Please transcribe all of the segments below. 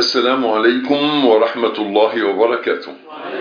السلام عليكم ورحمة الله وبركاته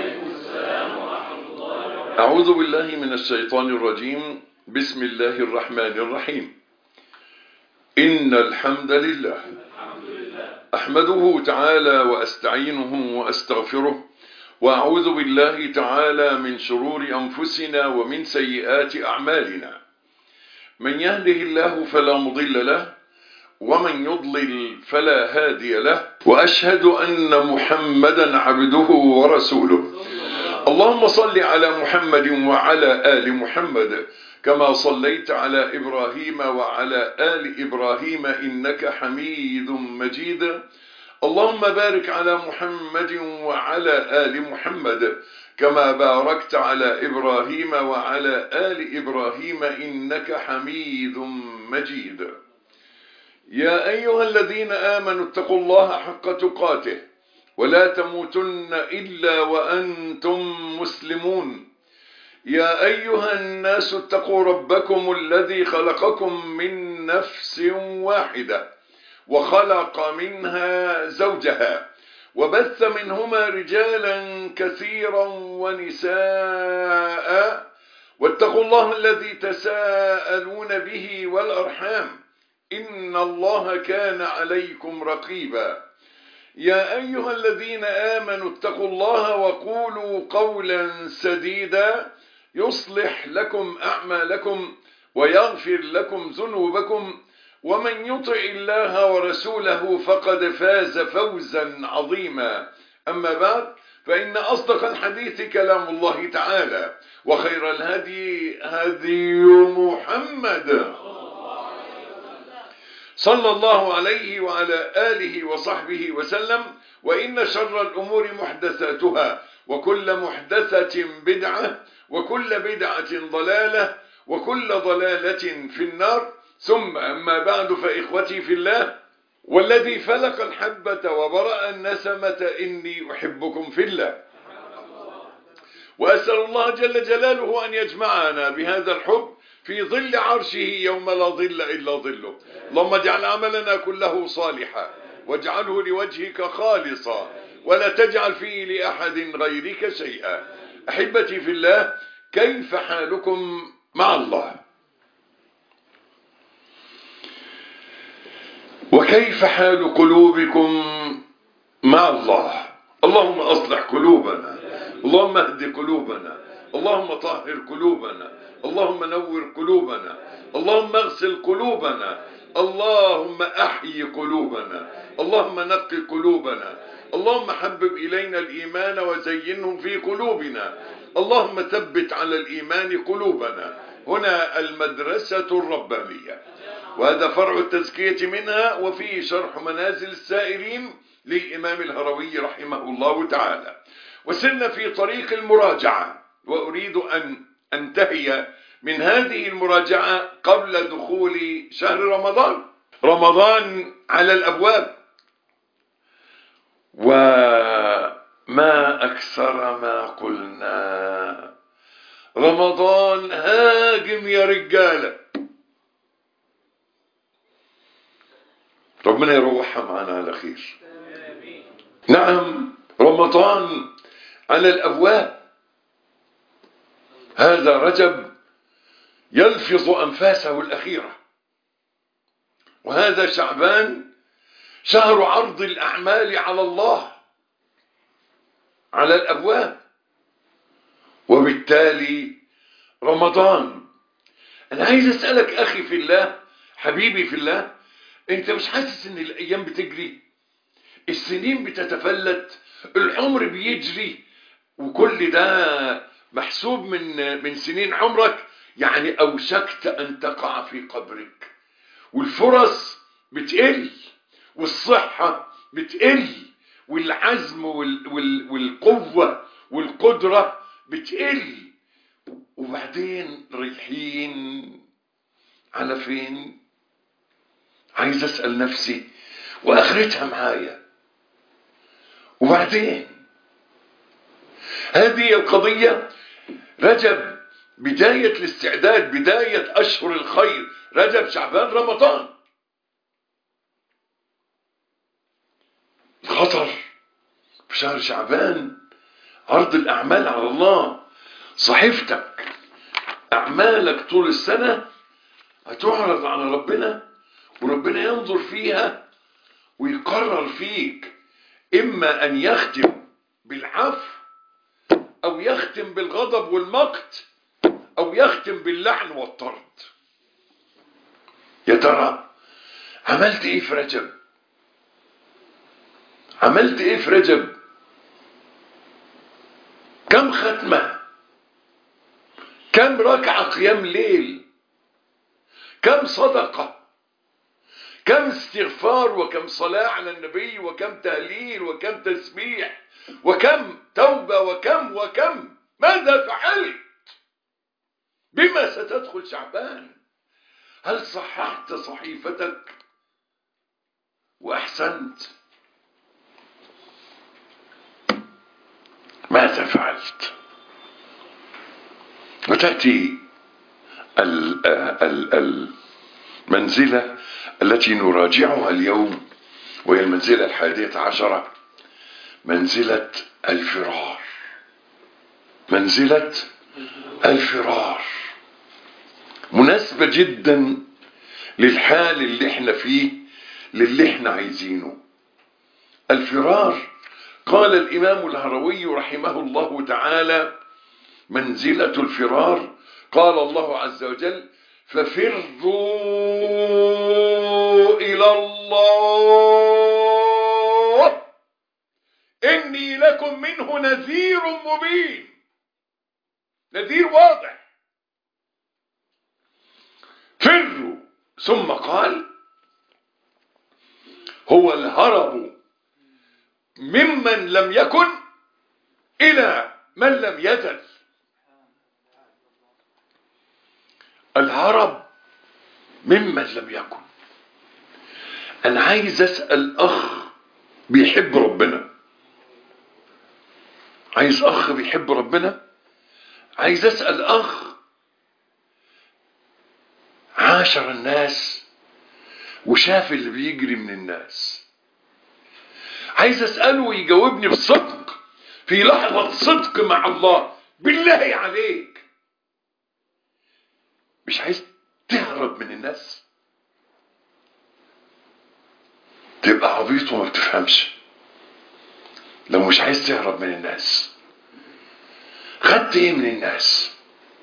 أعوذ بالله من الشيطان الرجيم بسم الله الرحمن الرحيم إن الحمد لله أحمده تعالى وأستعينه وأستغفره وأعوذ بالله تعالى من شرور أنفسنا ومن سيئات أعمالنا من يهده الله فلا مضل له ومن يضلل فلا هادي له وأشهد أن محمدا عبده ورسوله اللهم صل على محمد وعلى آل محمد كما صليت على إبراهيم وعلى آل إبراهيم إنك حميد مجيد اللهم بارك على محمد وعلى آل محمد كما باركت على إبراهيم وعلى آل إبراهيم إنك حميد مجيد يا أيها الذين آمنوا اتقوا الله حق تقاته ولا تموتن إلا وأنتم مسلمون يا أيها الناس اتقوا ربكم الذي خلقكم من نفس واحدة وخلق منها زوجها وبث منهما رجالا كثيرا ونساء واتقوا الله الذي تساءلون به والأرحام إن الله كان عليكم رقيبا يا أيها الذين آمنوا اتقوا الله وقولوا قولا سديدا يصلح لكم أعمالكم ويغفر لكم ذنوبكم ومن يطع الله ورسوله فقد فاز فوزا عظيما أما بعد فإن أصدق الحديث كلام الله تعالى وخير الهدي هدي محمد صلى الله عليه وعلى آله وصحبه وسلم وإن شر الأمور محدثاتها وكل محدثة بدعة وكل بدعة ضلالة وكل ضلالة في النار ثم أما بعد فإخوتي في الله والذي فلق الحبة وبرأ النسمة إني أحبكم في الله وأسأل الله جل جلاله أن يجمعنا بهذا الحب في ظل عرشه يوم لا ظل إلا ظله اللهم اجعل عملنا كله صالحا واجعله لوجهك خالصا ولا تجعل فيه لأحد غيرك شيئا أحبتي في الله كيف حالكم مع الله وكيف حال قلوبكم مع الله اللهم أصلح قلوبنا اللهم اهد قلوبنا اللهم طهر قلوبنا اللهم نور قلوبنا اللهم اغسل قلوبنا اللهم احي قلوبنا اللهم نقي قلوبنا اللهم حبب إلينا الإيمان وزينه في قلوبنا اللهم ثبت على الإيمان قلوبنا هنا المدرسة الربانية وهذا فرع التزكية منها وفيه شرح منازل السائرين للإمام الهروي رحمه الله تعالى وسرنا في طريق المراجعة وأريد أن أنتهي من هذه المراجعة قبل دخول شهر رمضان رمضان على الأبواب وما أكثر ما قلنا رمضان هاجم يا رجالة ربنا يروحها معنا على خير نعم رمضان على الأبواب هذا رجب يلفظ أنفاسه الأخيرة وهذا شعبان شهر عرض الأعمال على الله على الأبواب وبالتالي رمضان أنا عايز أسألك أخي في الله حبيبي في الله أنت مش حاسس أن الأيام بتجري السنين بتتفلت العمر بيجري وكل ده محسوب من من سنين عمرك يعني أوشكت أن تقع في قبرك والفرص بتقل والصحة بتقل والعزم وال وال والقوة والقدرة بتقل وبعدين رايحين على فين عايز أسأل نفسي وآخرتها معايا وبعدين هذه القضية رجب بداية الاستعداد بداية أشهر الخير رجب شعبان رمضان خطر في شهر شعبان عرض الأعمال على الله صحيفتك أعمالك طول السنة هتعرض على ربنا وربنا ينظر فيها ويقرر فيك إما أن يختم بالعفو أو يختم بالغضب والمقت أو يختم باللعن والطرد يا ترى عملت إيه في رجب عملت إيه في رجب كم ختمة كم ركعة قيام ليل كم صدقة كم استغفار وكم صلاة على النبي وكم تهليل وكم تسبيح وكم توبة وكم وكم ماذا فعلت بما ستدخل شعبان هل صححت صحيفتك وأحسنت ماذا فعلت وتأتي ال ال المنزلة التي نراجعها اليوم وهي المنزلة الحادية عشرة منزلة الفرار منزلة الفرار مناسبة جدا للحال اللي احنا فيه للي احنا عايزينه الفرار قال الإمام الهروي رحمه الله تعالى منزلة الفرار قال الله عز وجل ففروا إلى الله إني لكم منه نذير مبين نذير واضح فروا ثم قال هو الهرب ممن لم يكن إلى من لم يزل الهرب ممن لم يكن أنا عايز أسأل أخ بيحب ربنا عايز أخ بيحب ربنا عايز أسأل أخ عاشر الناس وشاف اللي بيجري من الناس عايز أسأله ويجاوبني بصدق في لحظة صدق مع الله بالله عليك مش عايز تهرب من الناس تبقى عبيط وما بتفهمش لو مش عايز تهرب من الناس خدت ايه من الناس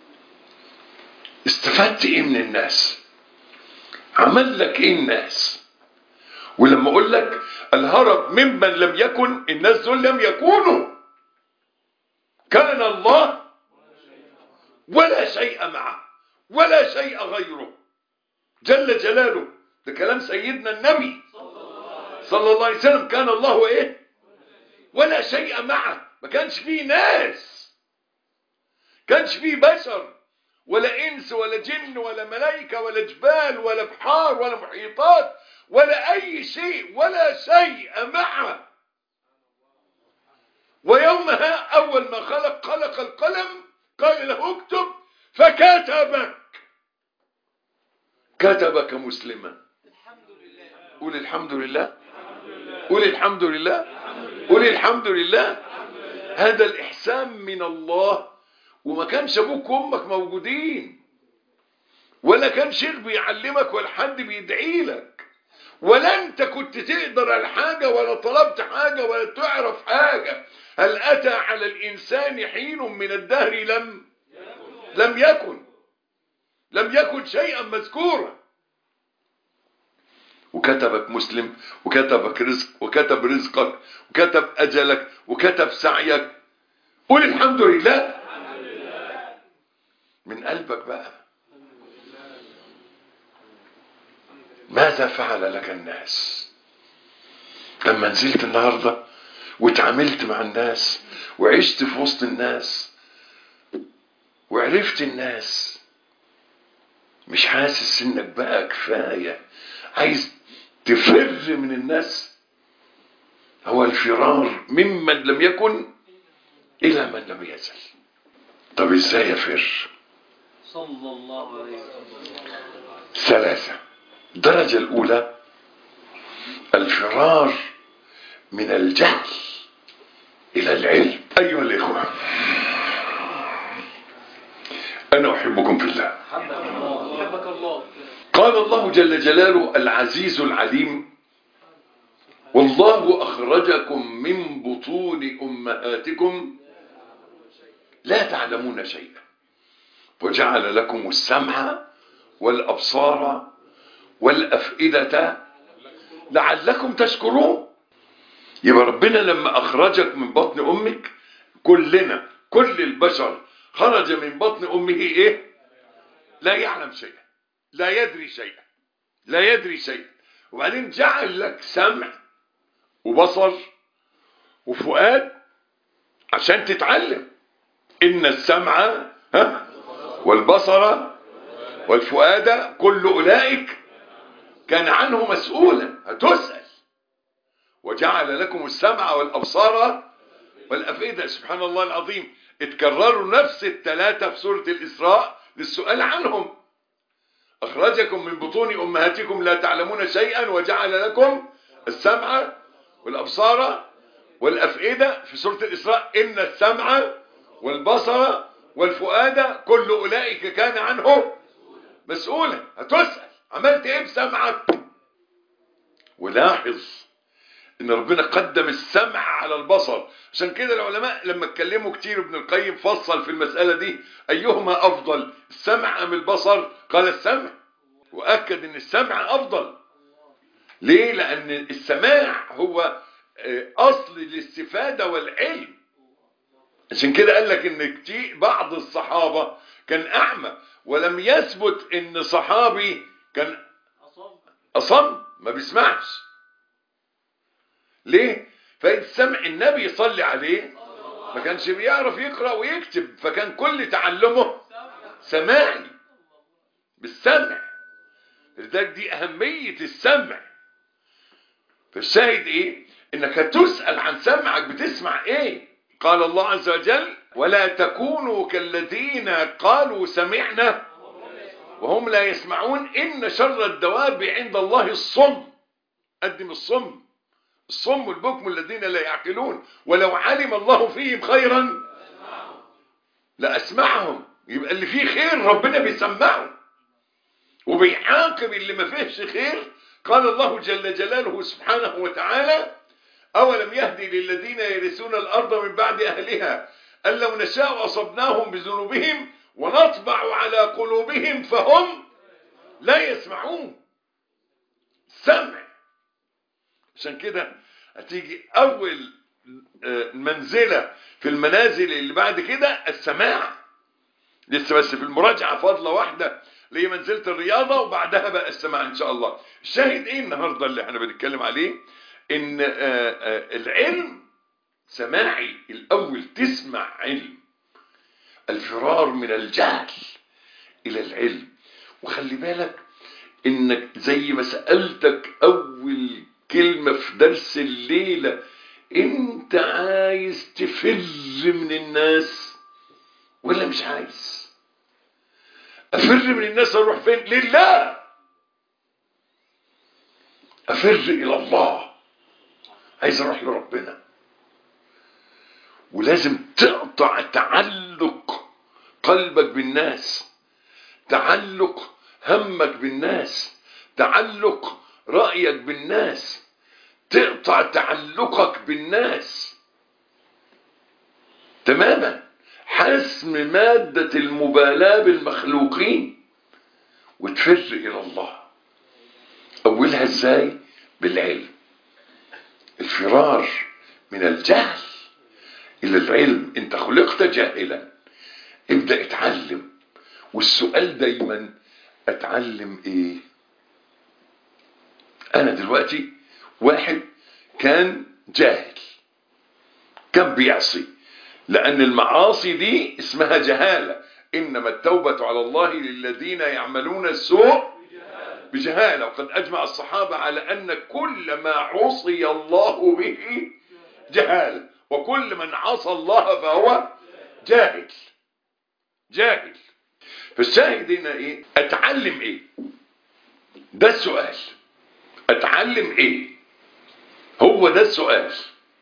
استفدت ايه من الناس عمل لك ايه الناس ولما اقول لك الهرب ممن لم يكن الناس دول لم يكونوا كان الله ولا شيء معه ولا شيء غيره جل جلاله ده كلام سيدنا النبي صلى الله عليه وسلم كان الله ايه ولا شيء معه ما كانش فيه ناس كانش فيه بشر ولا انس ولا جن ولا ملائكه ولا جبال ولا بحار ولا محيطات ولا اي شيء ولا شيء معه ويومها اول ما خلق خلق القلم قال له اكتب فكتبك كتبك مسلما قول الحمد لله قول الحمد لله قول الحمد لله هذا الإحسان من الله وما كانش أبوك وأمك موجودين ولا كان شيخ بيعلمك ولا حد بيدعي لك ولا أنت كنت تقدر على حاجة ولا طلبت حاجة ولا تعرف حاجة هل أتى على الإنسان حين من الدهر لم لم يكن لم يكن شيئا مذكورا وكتبك مسلم وكتبك رزق وكتب رزقك وكتب أجلك وكتب سعيك قول الحمد لله من قلبك بقى ماذا فعل لك الناس لما نزلت النهاردة واتعاملت مع الناس وعشت في وسط الناس وعرفت الناس مش حاسس انك بقى كفاية عايز تفر من الناس هو الفرار ممن لم يكن الى من لم يزل طب ازاي افر صلى الله عليه وسلم ثلاثة الدرجة الأولى الفرار من الجهل إلى العلم أيها الإخوة أنا أحبكم في الله حبك الله حبك الله قال الله جل جلاله العزيز العليم والله أخرجكم من بطون أمهاتكم لا تعلمون شيئا وجعل لكم السمع والأبصار والأفئدة لعلكم تشكرون يبقى ربنا لما أخرجك من بطن أمك كلنا كل البشر خرج من بطن أمه إيه لا يعلم شيئا لا يدري شيئا لا يدري شيئا وبعدين جعل لك سمع وبصر وفؤاد عشان تتعلم إن السمع ها والبصر والفؤاد كل أولئك كان عنه مسؤولا هتسأل وجعل لكم السمع والأبصار والأفئدة سبحان الله العظيم اتكرروا نفس الثلاثة في سورة الإسراء للسؤال عنهم أخرجكم من بطون أمهاتكم لا تعلمون شيئا وجعل لكم السمع والأبصار والأفئدة في سورة الإسراء إن السمع والبصر والفؤاد كل أولئك كان عنه مسؤولا هتسأل عملت إيه بسمعك ولاحظ ان ربنا قدم السمع على البصر عشان كده العلماء لما اتكلموا كتير ابن القيم فصل في المسألة دي ايهما افضل السمع ام البصر قال السمع واكد ان السمع افضل ليه لان السماع هو اصل الاستفادة والعلم عشان كده قال لك ان كتير بعض الصحابة كان اعمى ولم يثبت ان صحابي كان أصاب اصم ما بيسمعش ليه فالسمع النبي يصلي عليه ما كانش بيعرف يقرأ ويكتب فكان كل تعلمه سماعي بالسمع لذلك دي أهمية السمع فالشاهد ايه انك هتسأل عن سمعك بتسمع ايه قال الله عز وجل ولا تكونوا كالذين قالوا سمعنا وهم لا يسمعون إن شر الدواب عند الله الصم قدم الصم الصم والبكم الذين لا يعقلون ولو علم الله فيهم خيرا لأسمعهم يبقى اللي فيه خير ربنا بيسمعه وبيعاقب اللي ما فيهش خير قال الله جل جلاله سبحانه وتعالى أولم يهدي للذين يرثون الأرض من بعد أهلها أن لو نشاء أصبناهم بذنوبهم ونطبع على قلوبهم فهم لا يسمعون سمع عشان كده هتيجي أول منزلة في المنازل اللي بعد كده السماع لسه بس في المراجعة فاضلة واحدة اللي هي منزلة الرياضة وبعدها بقى السماع إن شاء الله الشاهد إيه النهاردة اللي احنا بنتكلم عليه إن العلم سماعي الأول تسمع علم الفرار من الجهل إلى العلم وخلي بالك إنك زي ما سألتك أول كلمة في درس الليلة أنت عايز تفر من الناس ولا مش عايز أفر من الناس أروح فين لله أفر إلى الله عايز أروح لربنا ولازم تقطع تعلق قلبك بالناس تعلق همك بالناس تعلق رأيك بالناس تقطع تعلقك بالناس تماما حسم مادة المبالاة بالمخلوقين وتفر إلى الله أولها إزاي بالعلم الفرار من الجهل إلى العلم أنت خلقت جاهلا ابدأ اتعلم والسؤال دايما اتعلم ايه انا دلوقتي واحد كان جاهل كان بيعصي لان المعاصي دي اسمها جهالة انما التوبة على الله للذين يعملون السوء بجهالة وقد اجمع الصحابة على ان كل ما عصي الله به جهالة وكل من عصى الله فهو جاهل جاهل فالشاهد هنا ايه اتعلم ايه ده السؤال اتعلم ايه هو ده السؤال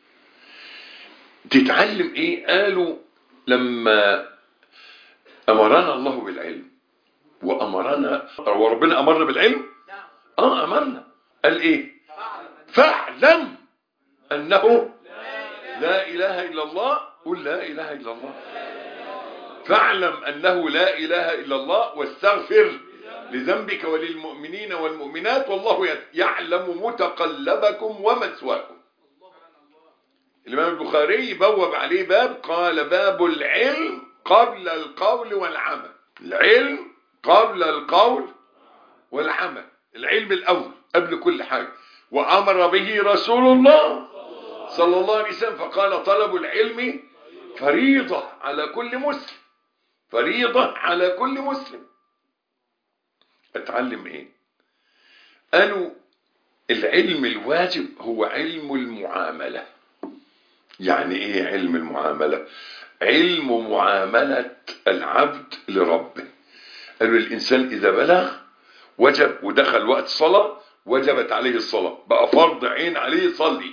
تتعلم ايه قالوا لما امرنا الله بالعلم وامرنا وربنا امرنا بالعلم اه امرنا قال ايه فاعلم انه لا اله الا الله قل لا اله الا الله فاعلم انه لا اله الا الله واستغفر لذنبك وللمؤمنين والمؤمنات والله يعلم متقلبكم ومثواكم الإمام البخاري بوب عليه باب قال باب العلم قبل القول والعمل العلم قبل القول والعمل العلم الأول قبل كل حاجة وأمر به رسول الله صلى الله عليه وسلم فقال طلب العلم فريضة على كل مسلم فريضة على كل مسلم اتعلم ايه قالوا العلم الواجب هو علم المعاملة يعني ايه علم المعاملة علم معاملة العبد لربه قالوا الانسان اذا بلغ وجب ودخل وقت صلاة وجبت عليه الصلاة بقى فرض عين عليه يصلي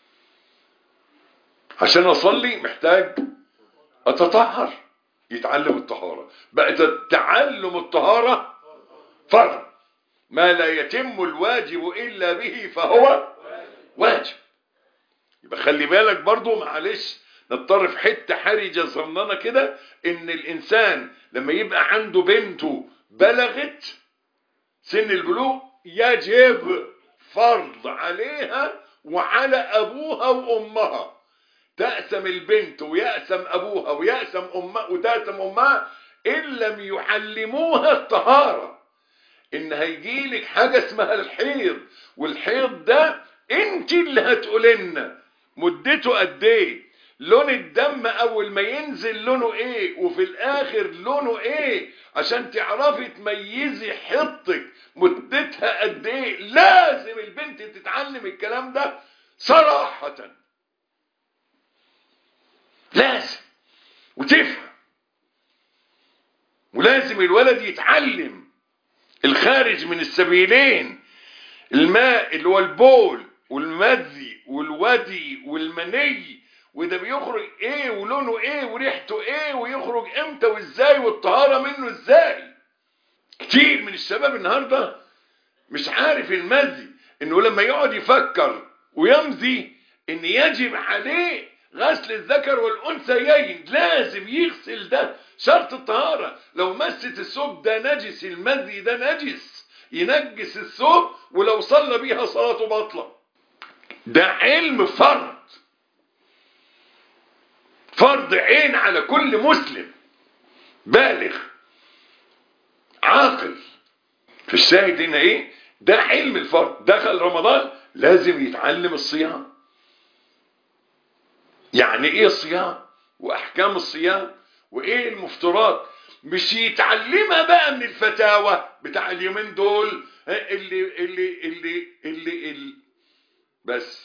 عشان اصلي محتاج اتطهر يتعلم الطهارة بقى تعلم الطهارة فرض ما لا يتم الواجب إلا به فهو واجب يبقى خلي بالك برضو معلش نضطر في حتة حرجة صنانة كده ان الانسان لما يبقى عنده بنته بلغت سن البلوغ يجب فرض عليها وعلى ابوها وامها تأسم البنت ويأسم ابوها ويأسم امها وتأسم امها ان لم يعلموها الطهاره ان هيجيلك حاجة اسمها الحيض والحيض ده انت اللي هتقول لنا مدته قد ايه لون الدم اول ما ينزل لونه ايه وفي الاخر لونه ايه عشان تعرفي تميزي حيضتك مدتها قد ايه لازم البنت تتعلم الكلام ده صراحة لازم وتفهم ولازم الولد يتعلم الخارج من السبيلين الماء اللي هو البول والمذي والودي والمني وده بيخرج ايه ولونه ايه وريحته ايه ويخرج امتى وازاي والطهارة منه ازاي كتير من الشباب النهاردة مش عارف المذي انه لما يقعد يفكر ويمزي ان يجب عليه غسل الذكر والانثيين لازم يغسل ده شرط الطهارة لو مست الثوب ده نجس المذي ده نجس ينجس الثوب ولو صلى بيها صلاته باطلة ده علم فرض فرض عين على كل مسلم بالغ عاقل في الشاهد هنا ايه ده علم الفرض دخل رمضان لازم يتعلم الصيام يعني ايه الصيام واحكام الصيام وايه المفترات مش يتعلمها بقى من الفتاوى بتاع اليومين دول اللي اللي اللي اللي, اللي بس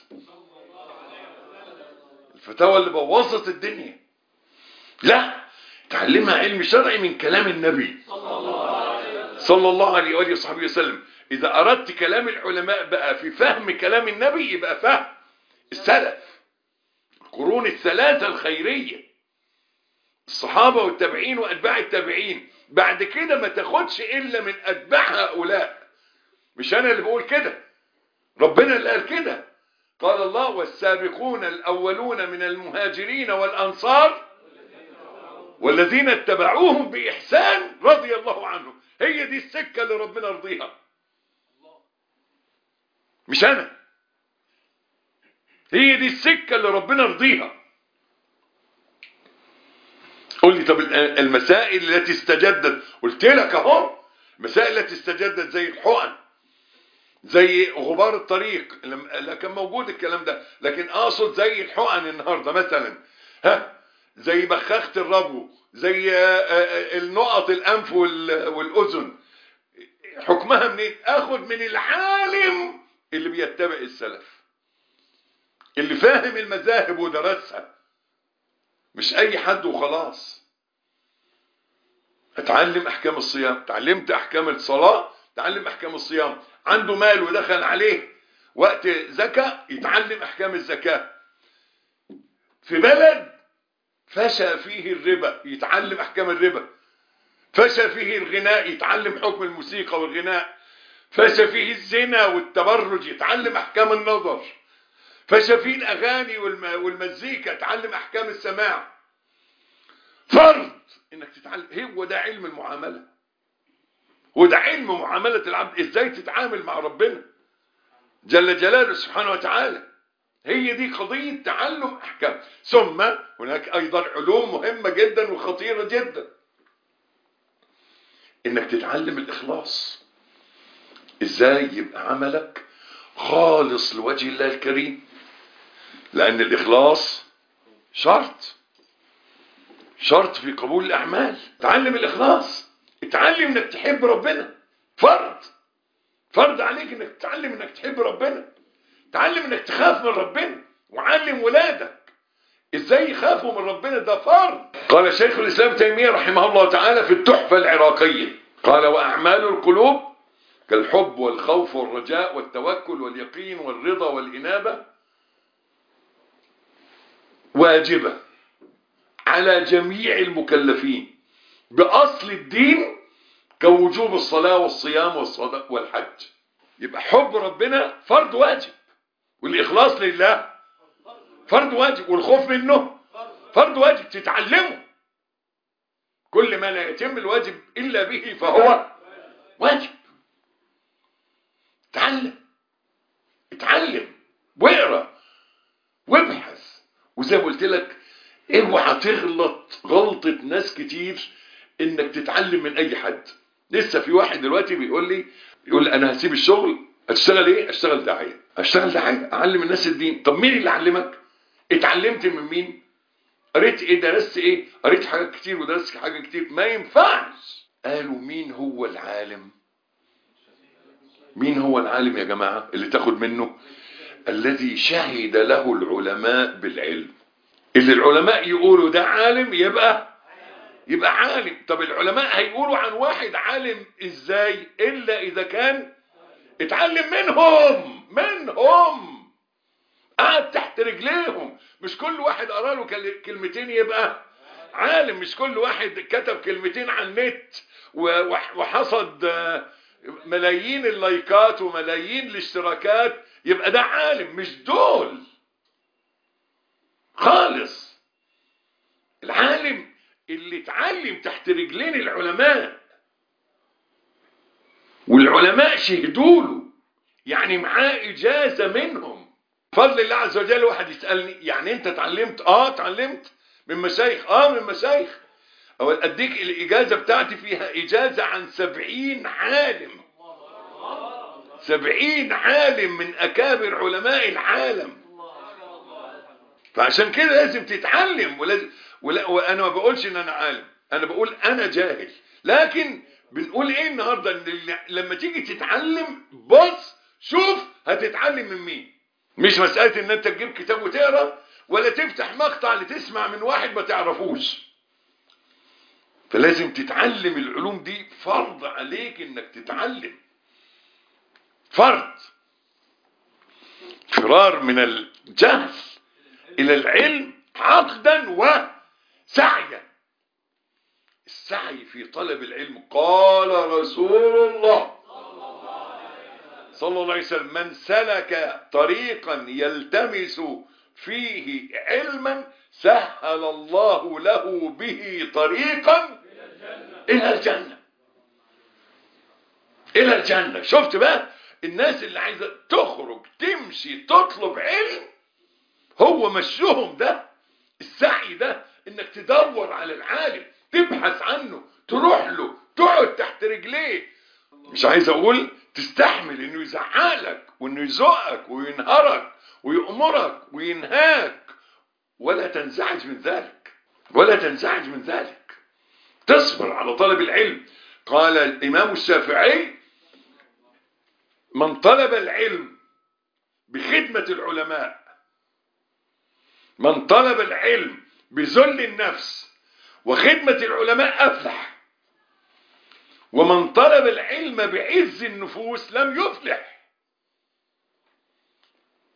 الفتاوى اللي بوظت الدنيا لا تعلمها علم شرعي من كلام النبي صلى الله عليه وآله وصحبه وسلم إذا أردت كلام العلماء بقى في فهم كلام النبي يبقى فهم السلف القرون الثلاثة الخيرية الصحابة والتابعين وأتباع التابعين بعد كده ما تاخدش إلا من أتباع هؤلاء مش أنا اللي بقول كده ربنا اللي قال كده قال الله والسابقون الأولون من المهاجرين والأنصار والذين اتبعوهم بإحسان رضي الله عنهم هي دي السكة اللي ربنا رضيها مش أنا هي دي السكة اللي ربنا رضيها قول لي طب المسائل التي استجدت قلت لك اهو المسائل التي استجدت زي الحقن زي غبار الطريق لا كان موجود الكلام ده لكن اقصد زي الحقن النهارده مثلا ها زي بخاخه الربو زي النقط الانف والاذن حكمها منين اخد من العالم اللي بيتبع السلف اللي فاهم المذاهب ودرسها مش اي حد وخلاص اتعلم احكام الصيام تعلمت احكام الصلاة تعلم احكام الصيام عنده مال ودخل عليه وقت زكاة يتعلم احكام الزكاة في بلد فشى فيه الربا يتعلم احكام الربا فشى فيه الغناء يتعلم حكم الموسيقى والغناء فشى فيه الزنا والتبرج يتعلم احكام النظر فشى فيه الاغاني والم- والمزيكا يتعلم احكام السماع فرض انك تتعلم هو ده علم المعامله وده علم معامله العبد ازاي تتعامل مع ربنا جل جلاله سبحانه وتعالى هي دي قضيه تعلم احكام ثم هناك ايضا علوم مهمه جدا وخطيره جدا انك تتعلم الاخلاص ازاي يبقى عملك خالص لوجه الله الكريم لان الاخلاص شرط شرط في قبول الاعمال تعلم الاخلاص اتعلم انك تحب ربنا فرض فرض عليك انك تتعلم انك تحب ربنا تعلم انك تخاف من ربنا وعلم ولادك ازاي يخافوا من ربنا ده فرض قال شيخ الاسلام تيميه رحمه الله تعالى في التحفه العراقيه قال واعمال القلوب كالحب والخوف والرجاء والتوكل واليقين والرضا والانابه واجبه على جميع المكلفين باصل الدين كوجوب الصلاه والصيام والصدق والحج يبقى حب ربنا فرض واجب والاخلاص لله فرض واجب والخوف منه فرض واجب تتعلمه كل ما لا يتم الواجب الا به فهو واجب اتعلم اتعلم واقرا وابحث وزي ما قلت لك اوعى تغلط غلطة ناس كتير انك تتعلم من اي حد لسه في واحد دلوقتي بيقول لي يقول لي انا هسيب الشغل هتشتغل ايه اشتغل داعية اشتغل داعية اعلم الناس الدين طب مين اللي علمك اتعلمت من مين قريت ايه درست ايه قريت حاجات كتير ودرست حاجات كتير ما ينفعش قالوا مين هو العالم مين هو العالم يا جماعة اللي تاخد منه الذي شهد له العلماء بالعلم اللي العلماء يقولوا ده عالم يبقى يبقى عالم طب العلماء هيقولوا عن واحد عالم ازاي الا اذا كان اتعلم منهم منهم قعد تحت رجليهم مش كل واحد قرا له كل- كلمتين يبقى عالم مش كل واحد كتب كلمتين على النت و- وح- وحصد آه، ملايين اللايكات وملايين الاشتراكات يبقى ده عالم مش دول خالص العالم اللي اتعلم تحت رجلين العلماء والعلماء شهدوا له يعني معاه اجازه منهم فضل الله عز وجل واحد يسالني يعني انت اتعلمت اه اتعلمت من مشايخ اه من مشايخ او اديك الاجازه بتاعتي فيها اجازه عن سبعين عالم سبعين عالم من اكابر علماء العالم فعشان كده لازم تتعلم ولازم ولا وانا ما بقولش ان انا عالم انا بقول انا جاهل لكن بنقول ايه النهارده ان اللي- لما تيجي تتعلم بص شوف هتتعلم من مين مش مساله ان انت تجيب كتاب وتقرا ولا تفتح مقطع لتسمع من واحد ما تعرفوش فلازم تتعلم العلوم دي فرض عليك انك تتعلم فرض فرار من الجهل الى العلم عقدا وسعيا السعي في طلب العلم قال رسول الله صلى الله عليه وسلم من سلك طريقا يلتمس فيه علما سهل الله له به طريقا الى الجنه الى الجنه شفت بقى الناس اللي عايزه تخرج تمشي تطلب علم هو مشيهم ده السعي ده انك تدور على العالم تبحث عنه تروح له تقعد تحت رجليه مش عايز اقول تستحمل انه يزعلك وانه يزقك وينهرك ويأمرك وينهاك ولا تنزعج من ذلك ولا تنزعج من ذلك تصبر على طلب العلم قال الامام الشافعي من طلب العلم بخدمة العلماء من طلب العلم بذل النفس وخدمة العلماء أفلح ومن طلب العلم بعز النفوس لم يفلح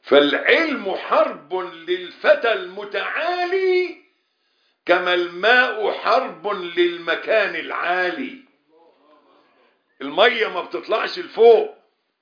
فالعلم حرب للفتى المتعالي كما الماء حرب للمكان العالي المية ما بتطلعش لفوق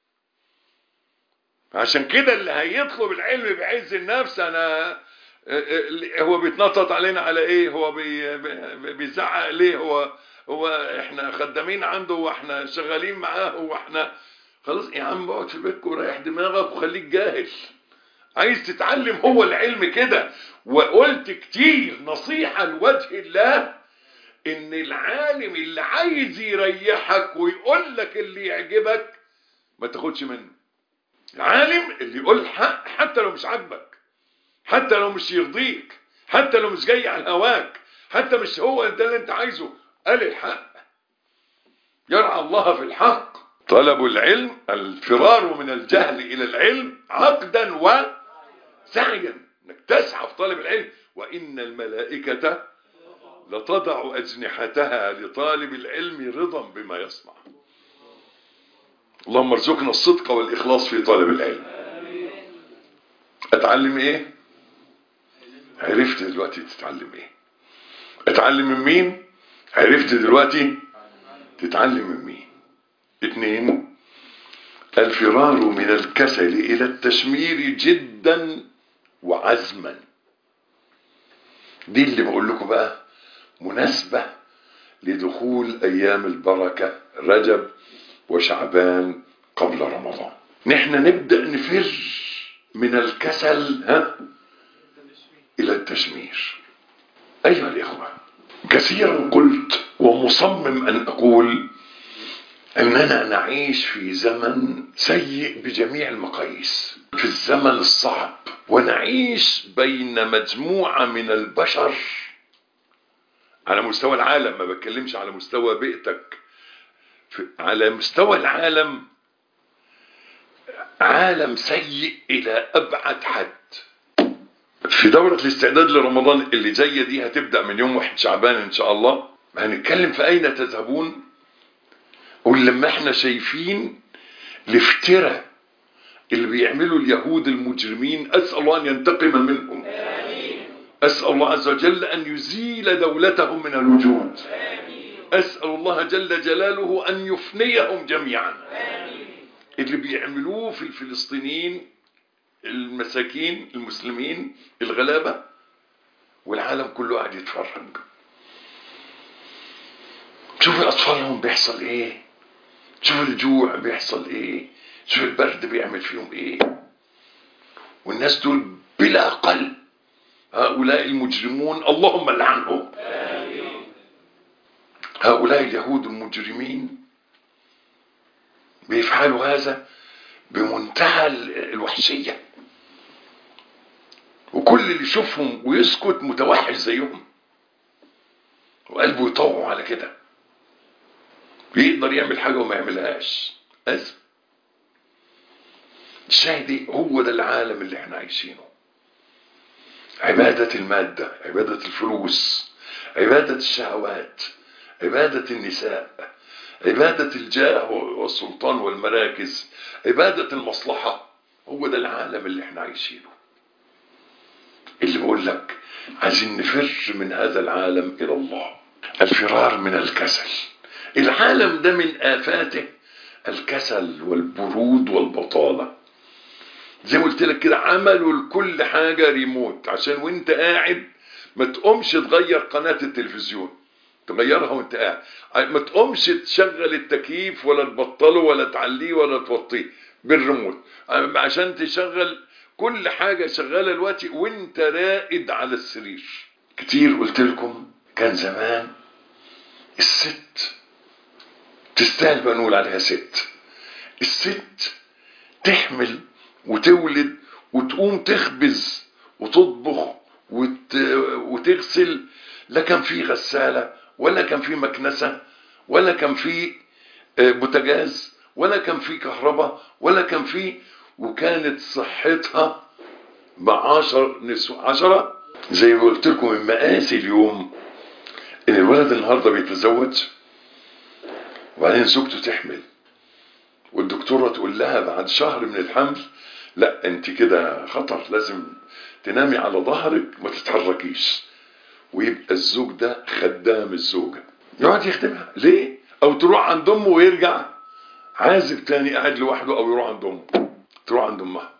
عشان كده اللي هيطلب العلم بعز النفس انا هو بيتنطط علينا على ايه هو بي بي- بيزعق ليه هو هو احنا خدامين عنده واحنا شغالين معاه واحنا خلاص يا عم اقعد في بيتك وريح دماغك وخليك جاهل عايز تتعلم هو العلم كده وقلت كتير نصيحة لوجه الله ان العالم اللي عايز يريحك ويقول لك اللي يعجبك ما تاخدش منه العالم اللي يقول حق حتى لو مش عاجبك حتى لو مش يرضيك حتى لو مش جاي على هواك حتى مش هو ده اللي انت عايزه قال الحق يرعى الله في الحق طلب العلم الفرار من الجهل الى العلم عقدا وسعيا انك تسعى في طلب العلم وان الملائكه لتضع اجنحتها لطالب العلم رضا بما يصنع اللهم ارزقنا الصدق والاخلاص في طلب العلم اتعلم ايه عرفت دلوقتي تتعلم ايه اتعلم من مين عرفت دلوقتي تتعلم من مين اتنين الفرار من الكسل الى التشمير جدا وعزما دي اللي بقول لكم بقى مناسبة لدخول ايام البركة رجب وشعبان قبل رمضان نحن نبدأ نفر من الكسل ها الى التشمير ايها الاخوة كثيرا قلت ومصمم ان اقول اننا نعيش في زمن سيء بجميع المقاييس في الزمن الصعب ونعيش بين مجموعة من البشر على مستوى العالم ما بتكلمش على مستوى بيئتك في- على مستوى العالم عالم سيء الى ابعد حد في دورة الاستعداد لرمضان اللي جاية دي هتبدأ من يوم واحد شعبان ان شاء الله هنتكلم في اين تذهبون ولما احنا شايفين الافتراء اللي بيعمله اليهود المجرمين اسأل الله ان ينتقم منهم اسأل الله عز وجل ان يزيل دولتهم من الوجود اسأل الله جل جلاله ان يفنيهم جميعا اللي بيعملوه في الفلسطينيين المساكين المسلمين الغلابة والعالم كله قاعد يتفرج شوف اطفالهم بيحصل ايه شوف الجوع بيحصل ايه شوف البرد بيعمل فيهم ايه والناس دول بلا اقل هؤلاء المجرمون اللهم لعنهم هؤلاء اليهود المجرمين بيفعلوا هذا بمنتهى الوحشية وكل اللي يشوفهم ويسكت متوحش زيهم وقلبه يطوع على كده بيقدر يعمل حاجة وما يعملهاش أزم الشاهد هو ده العالم اللي احنا عايشينه عبادة المادة عبادة الفلوس عبادة الشهوات عبادة النساء عبادة الجاه والسلطان والمراكز عبادة المصلحة هو ده العالم اللي احنا عايشينه اللي بقول لك عايزين نفر من هذا العالم إلى الله الفرار من الكسل العالم ده من آفاته الكسل والبرود والبطالة زي ما قلت لك كده عملوا لكل حاجة ريموت عشان وانت قاعد ما تقومش تغير قناة التلفزيون تغيرها وانت قاعد ما تقومش تشغل التكييف ولا تبطله ولا تعليه ولا توطيه بالريموت عشان تشغل كل حاجة شغالة دلوقتي وانت رائد على السرير كتير قلت لكم كان زمان الست تستاهل بقى نقول عليها ست الست تحمل وتولد وتقوم تخبز وتطبخ وت... وتغسل لا كان في غسالة ولا كان في مكنسة ولا كان في بوتاجاز ولا كان في كهرباء ولا كان في وكانت صحتها بعشر نسوة عشرة زي ما قلت لكم من مقاسي اليوم ان الولد النهاردة بيتزوج وبعدين زوجته تحمل والدكتورة تقول لها بعد شهر من الحمل لا انت كده خطر لازم تنامي على ظهرك ما تتحركيش ويبقى الزوج ده خدام الزوجة يقعد يخدمها ليه او تروح عند امه ويرجع عازب تاني قاعد لوحده او يروح عند امه تروح عند امها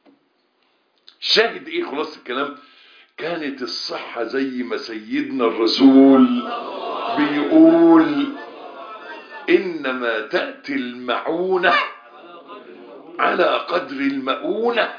شاهد ايه خلاص الكلام كانت الصحة زي ما سيدنا الرسول بيقول انما تأتي المعونة على قدر المؤونة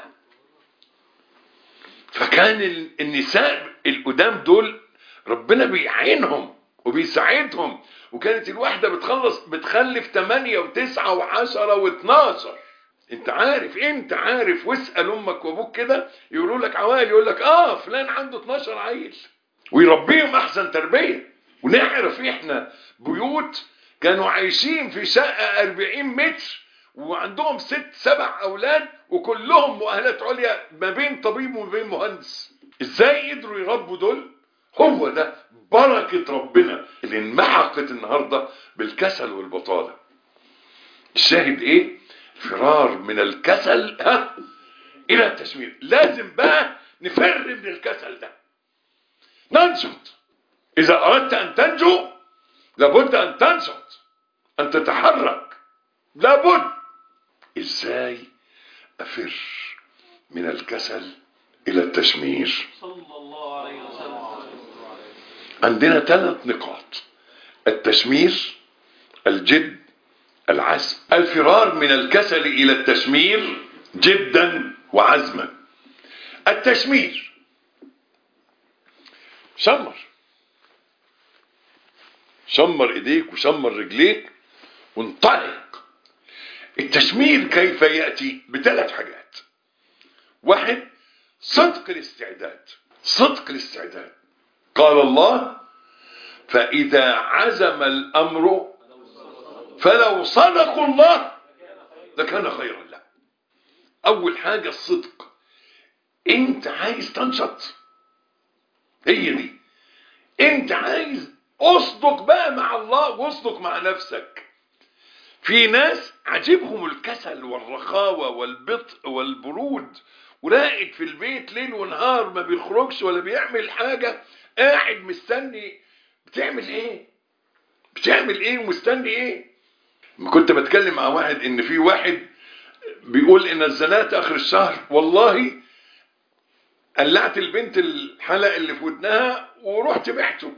فكان ال- النساء القدام دول ربنا بيعينهم وبيساعدهم وكانت الواحدة بتخلص بتخلف 8 و9 و10 و12 انت عارف انت عارف واسأل امك وابوك كده يقولوا لك عوائل يقول لك اه فلان عنده 12 عيل ويربيهم احسن تربية ونعرف احنا بيوت كانوا عايشين في شقة 40 متر وعندهم ست سبع اولاد وكلهم مؤهلات عليا ما بين طبيب وما بين مهندس ازاي قدروا يربوا دول هو ده بركة ربنا اللي انمحقت النهاردة بالكسل والبطالة الشاهد ايه فرار من الكسل ها الى التشمير لازم بقى نفر من الكسل ده ننشط اذا اردت ان تنجو لابد ان تنشط ان تتحرك لابد ازاي افر من الكسل الى التشمير صلى الله عليه وسلم عندنا ثلاث نقاط التشمير الجد العزم الفرار من الكسل الى التشمير جدا وعزما التشمير شمر شمر ايديك وشمر رجليك وانطلق التشمير كيف يأتي بثلاث حاجات واحد صدق الاستعداد صدق الاستعداد قال الله فإذا عزم الأمر فلو صدقوا الله لكان خيرا له أول حاجة الصدق أنت عايز تنشط هي دي أنت عايز أصدق بقى مع الله واصدق مع نفسك في ناس عجبهم الكسل والرخاوة والبطء والبرود وراقد في البيت ليل ونهار ما بيخرجش ولا بيعمل حاجة قاعد مستني بتعمل ايه بتعمل ايه ومستني ايه كنت بتكلم مع واحد ان في واحد بيقول ان الزنات اخر الشهر والله قلعت البنت الحلق اللي في ودنها ورحت بعته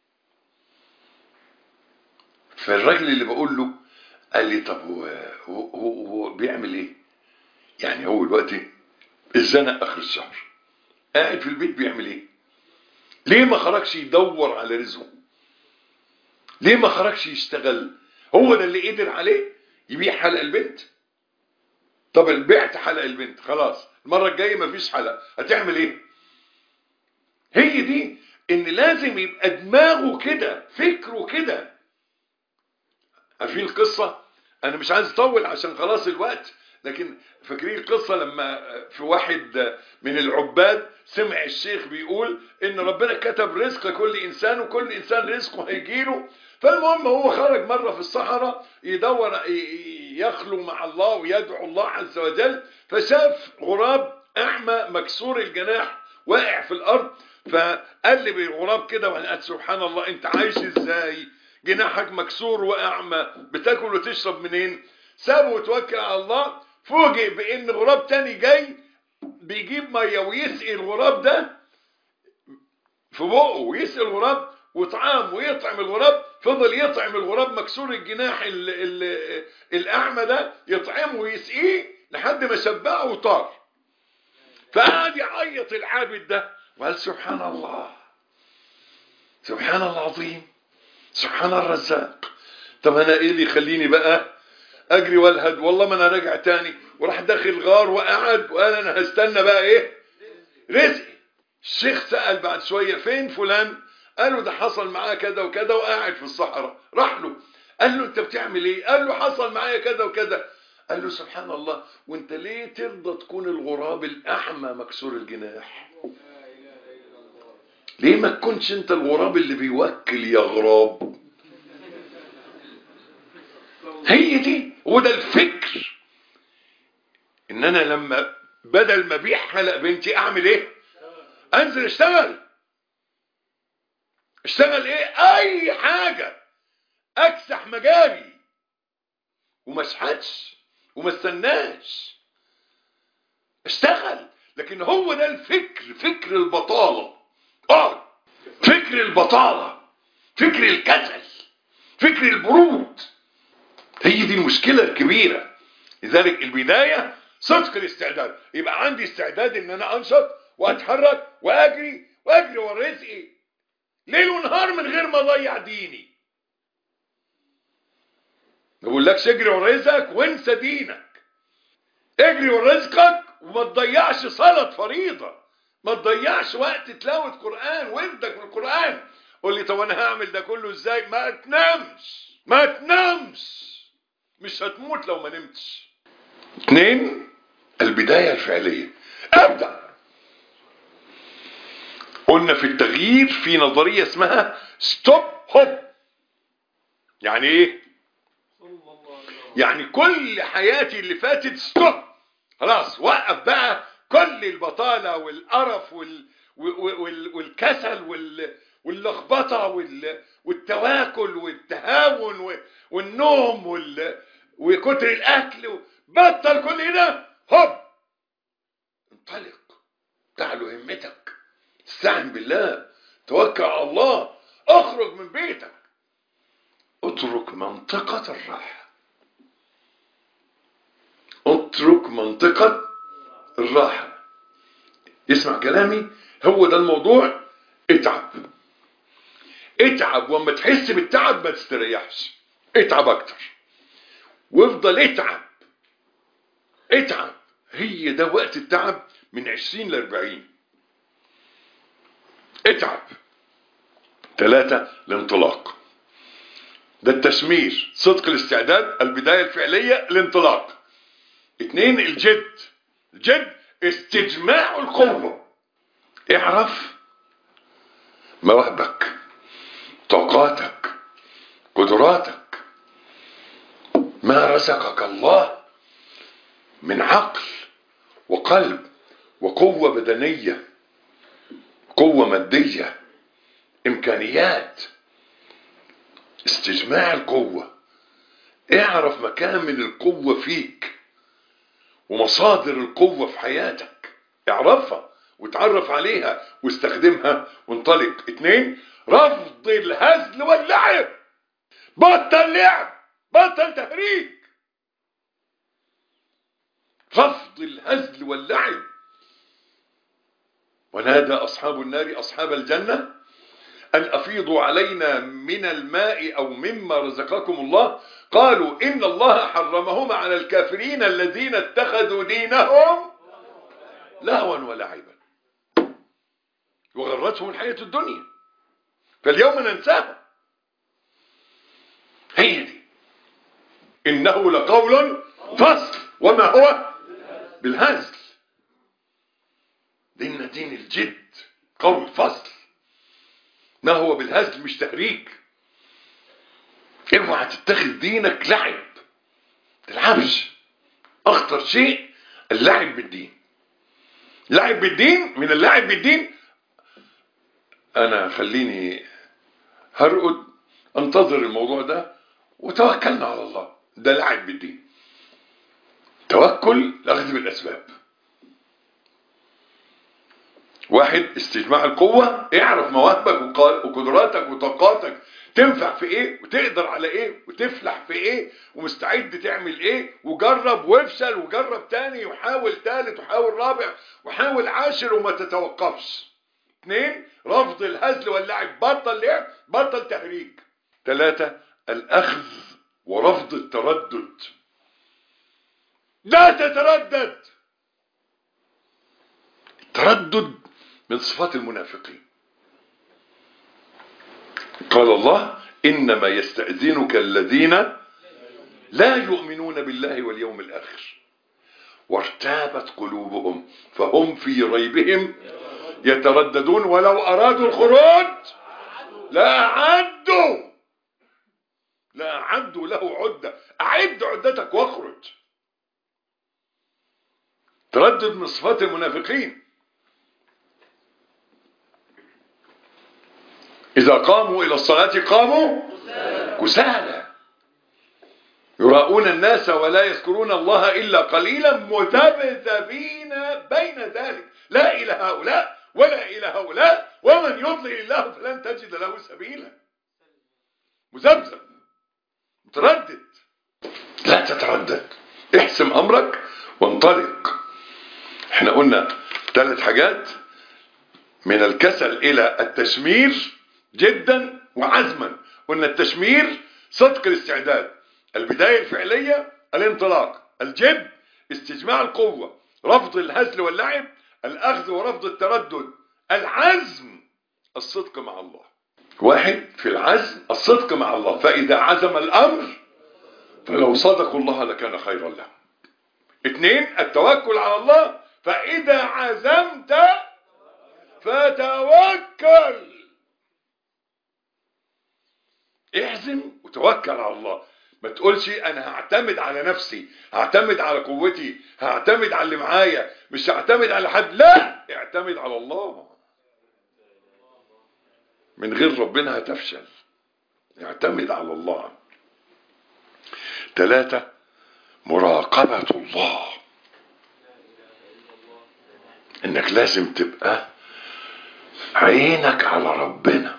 فالراجل اللي بقول له قال لي طب هو هو, هو, هو بيعمل ايه يعني هو دلوقتي الزنق اخر الشهر قاعد في البيت بيعمل ايه ليه ما خرجش يدور على رزقه ليه ما خرجش يشتغل هو ده اللي قدر عليه يبيع حلق البنت طب بعت حلق البنت خلاص المره الجايه مفيش حلق هتعمل ايه هي دي ان لازم يبقى دماغه كده فكره كده عارفين القصه انا مش عايز اطول عشان خلاص الوقت لكن فاكرين القصة لما في واحد من العباد سمع الشيخ بيقول ان ربنا كتب رزق كل انسان وكل انسان رزقه هيجيله فالمهم هو خرج مرة في الصحراء يدور يخلو مع الله ويدعو الله عز وجل فشاف غراب اعمى مكسور الجناح واقع في الارض فقال لي بالغراب كده وانا سبحان الله انت عايش ازاي جناحك مكسور واعمى بتاكل وتشرب منين سابه وتوكل على الله فوجئ بان غراب تاني جاي بيجيب ميه ويسقي الغراب ده في بقه ويسقي الغراب وطعام ويطعم الغراب فضل يطعم الغراب مكسور الجناح ال ال الاعمى ده يطعمه ويسقيه لحد ما شبعه وطار فقعد يعيط العابد ده وقال سبحان الله سبحان الله العظيم سبحان الرزاق طب انا ايه اللي يخليني بقى اجري والهد والله ما انا راجع تاني وراح داخل غار وقعد وقال انا هستنى بقى ايه رزقي الشيخ سأل بعد شوية فين فلان قالوا ده حصل معاه كذا وكذا وقاعد في الصحراء راح له قال له انت بتعمل ايه قال له حصل معايا كذا وكذا قال له سبحان الله وانت ليه ترضى تكون الغراب الاعمى مكسور الجناح ليه ما تكونش انت الغراب اللي بيوكل يا غراب هي دي وده الفكر ان انا لما بدل ما ابيع حلق بنتي اعمل ايه انزل اشتغل اشتغل ايه اي حاجة اكسح مجالي وما اشحتش وما استناش اشتغل لكن هو ده الفكر فكر البطالة اه فكر البطالة فكر الكسل فكر البرود هي دي المشكلة الكبيرة لذلك البداية صدق الاستعداد يبقى عندي استعداد ان انا انشط واتحرك واجري واجري ورا رزقي ليل ونهار من غير ما اضيع ديني ما بقولكش اجري ورا رزقك وانسى دينك اجري ورا رزقك وما تضيعش صلاة فريضة ما تضيعش وقت تلاوة قرآن وردك بالقرآن قول لي طب انا هعمل ده كله ازاي ما تنامش ما تنامش مش هتموت لو ما نمتش اتنين البداية الفعلية ابدأ قلنا في التغيير في نظرية اسمها ستوب هوب يعني ايه يعني كل حياتي اللي فاتت ستوب خلاص وقف بقى كل البطالة والقرف وال... وال... والكسل وال... واللخبطة وال... والتواكل والتهاون و... والنوم وال... وكتر الأكل و... بطل كل ده هوب انطلق تعلو همتك استعن بالله توكل على الله اخرج من بيتك اترك منطقة الراحة اترك منطقة الراحة اسمع كلامي هو ده الموضوع اتعب اتعب وما تحس بالتعب ما تستريحش اتعب اكتر وافضل اتعب اتعب هي ده وقت التعب من عشرين لاربعين اتعب ثلاثة الانطلاق ده التشمير صدق الاستعداد البداية الفعلية الانطلاق اتنين الجد الجد استجماع القوة اعرف مواهبك طاقاتك قدراتك ما رزقك الله من عقل وقلب وقوة بدنية قوة مادية إمكانيات استجماع القوة اعرف مكان من القوة فيك ومصادر القوة في حياتك اعرفها وتعرف عليها واستخدمها وانطلق اتنين رفض الهزل واللعب بطل لعب بطل تهريج رفض الهزل واللعب ونادى أصحاب النار أصحاب الجنة أن أفيضوا علينا من الماء أو مما رزقكم الله قالوا إن الله حرمهما على الكافرين الذين اتخذوا دينهم لهوا ولعبا وغرتهم الحياة الدنيا فاليوم ننساها هي دي إنه لقول فصل وما هو بالهزل دين دين الجد قول فصل ما هو بالهزل مش تهريج اوعى تتخذ دينك لعب تلعبش اخطر شيء اللعب بالدين لعب بالدين من اللعب بالدين انا خليني هرقد انتظر الموضوع ده وتوكلنا على الله ده لعب بالدين توكل لاخذ بالاسباب واحد استجماع القوة اعرف مواهبك وقدراتك وطاقاتك تنفع في ايه وتقدر على ايه وتفلح في ايه ومستعد تعمل ايه وجرب وافشل وجرب تاني وحاول تالت وحاول رابع وحاول عاشر وما تتوقفش اثنين رفض الهزل واللعب بطل لعب بطل تهريج ثلاثة الاخذ ورفض التردد لا تتردد التردد من صفات المنافقين قال الله إنما يستأذنك الذين لا يؤمنون بالله واليوم الآخر وارتابت قلوبهم فهم في ريبهم يترددون ولو أرادوا الخروج لا أعدوا لا أعدوا له عدة أعد عدتك واخرج تردد من صفات المنافقين إذا قاموا إلى الصلاة قاموا كسالى يراؤون الناس ولا يذكرون الله إلا قليلا مذبذبين بين ذلك لا إلى هؤلاء ولا إلى هؤلاء ومن يضلل الله فلن تجد له سبيلا مذبذب متردد لا تتردد احسم أمرك وانطلق احنا قلنا ثلاث حاجات من الكسل إلى التشمير جدا وعزما قلنا التشمير صدق الاستعداد البداية الفعلية الانطلاق الجد استجماع القوة رفض الهزل واللعب الأخذ ورفض التردد العزم الصدق مع الله واحد في العزم الصدق مع الله فإذا عزم الأمر فلو صدقوا الله لكان خيرا لهم اثنين التوكل على الله فإذا عزمت فتوكل احزم وتوكل على الله ما تقولش انا هعتمد على نفسي هعتمد على قوتي هعتمد على اللي معايا مش هعتمد على حد لا اعتمد على الله من غير ربنا هتفشل اعتمد على الله ثلاثة مراقبة الله انك لازم تبقى عينك على ربنا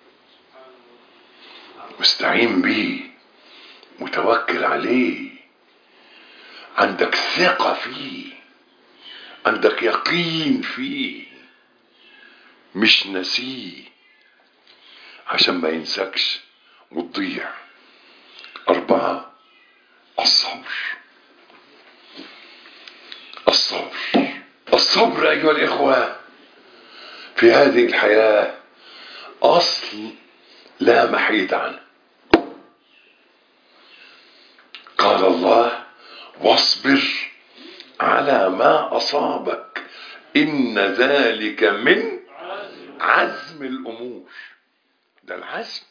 مستعين بيه متوكل عليه عندك ثقة فيه عندك يقين فيه مش نسيه عشان ما ينسكش وتضيع أربعة الصبر الصبر الصبر أيها الإخوة في هذه الحياة أصل لا محيد عنه قال الله واصبر على ما أصابك إن ذلك من عزم الأمور ده العزم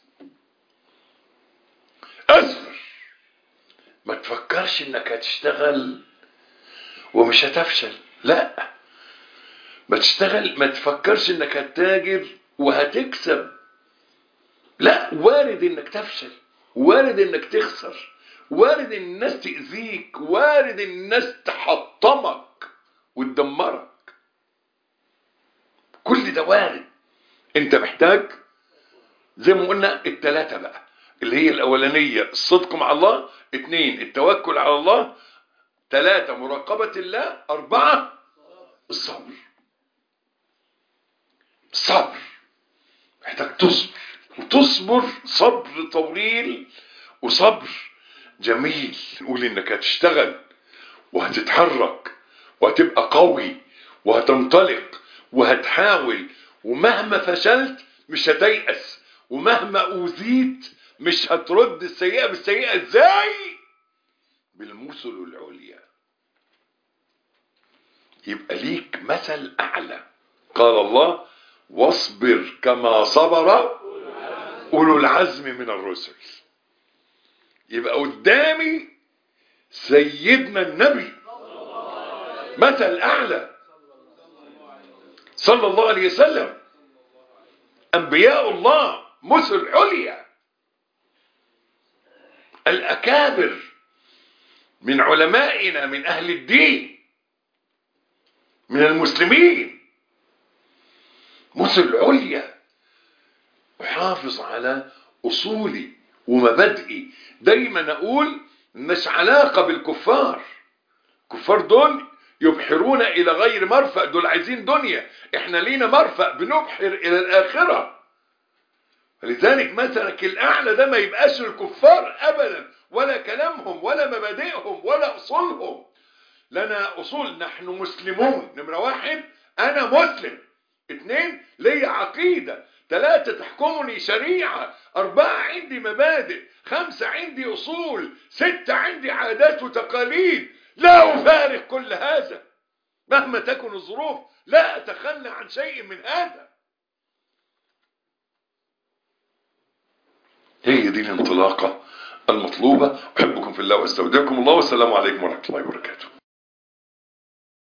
اصبر ما تفكرش انك هتشتغل ومش هتفشل لا ما تشتغل ما تفكرش انك هتتاجر وهتكسب لا وارد انك تفشل وارد انك تخسر وارد ان الناس تأذيك وارد ان الناس تحطمك وتدمرك كل ده وارد انت محتاج زي ما قلنا التلاتة بقى اللي هي الاولانية الصدق مع الله اتنين التوكل على الله تلاتة مراقبة الله اربعة الصبر الصبر محتاج تصبر وتصبر صبر طويل وصبر جميل نقول انك هتشتغل وهتتحرك وهتبقى قوي وهتنطلق وهتحاول ومهما فشلت مش هتيأس ومهما أوذيت مش هترد السيئة بالسيئة ازاي بالمثل العليا يبقى ليك مثل أعلى قال الله واصبر كما صبر أولو العزم من الرسل يبقى قدامي سيدنا النبي مثل أعلى صلى الله عليه وسلم أنبياء الله مثل عليا الأكابر من علمائنا من أهل الدين من المسلمين مثل عليا أحافظ على أصولي ومبادئي دايما أقول مش علاقة بالكفار الكفار دول يبحرون إلى غير مرفأ دول عايزين دنيا احنا لينا مرفأ بنبحر إلى الآخرة لذلك مثلك الأعلى ده ما يبقاش الكفار أبدا ولا كلامهم ولا مبادئهم ولا أصولهم لنا أصول نحن مسلمون نمرة واحد أنا مسلم اثنين لي عقيدة ثلاثة تحكمني شريعة أربعة عندي مبادئ خمسة عندي أصول ستة عندي عادات وتقاليد لا أفارق كل هذا مهما تكن الظروف لا أتخلى عن شيء من هذا هي دي الانطلاقة المطلوبة أحبكم في الله واستودعكم الله والسلام عليكم ورحمة الله وبركاته